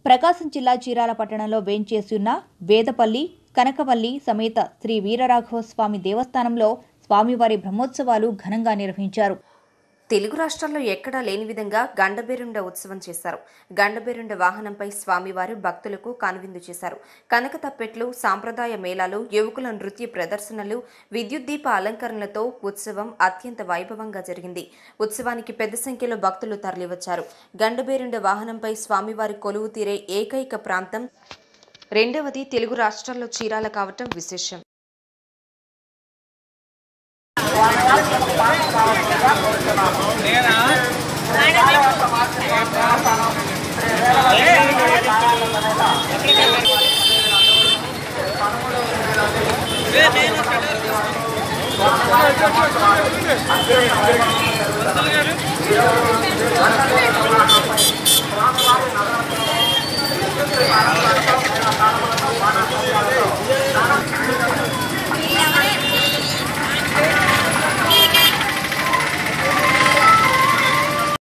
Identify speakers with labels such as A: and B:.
A: ప్రకాశం జిల్లా చీరాల పట్టణంలో వేంచేసి ఉన్న వేదపల్లి కనకవల్లి సమేత శ్రీ వీరరాఘవ స్వామి దేవస్థానంలో స్వామివారి బ్రహ్మోత్సవాలు ఘనంగా నిర్వహించారు
B: తెలుగు రాష్ట్రాల్లో ఎక్కడా లేని విధంగా గండబేరుండ ఉత్సవం చేశారు గండబేరుండ వాహనంపై స్వామివారు భక్తులకు కనువిందు చేశారు కనక తప్పెట్లు సాంప్రదాయ మేళాలు యువకుల నృత్య ప్రదర్శనలు విద్యుత్ దీప అలంకరణలతో ఉత్సవం అత్యంత వైభవంగా జరిగింది ఉత్సవానికి పెద్ద సంఖ్యలో భక్తులు తరలివచ్చారు గండబేరుండ వాహనంపై స్వామివారి కొలువు తీరే ఏకైక ప్రాంతం రెండవది తెలుగు రాష్ట్రాల్లో చీరాల కావటం విశేషం
C: ¡Vamos!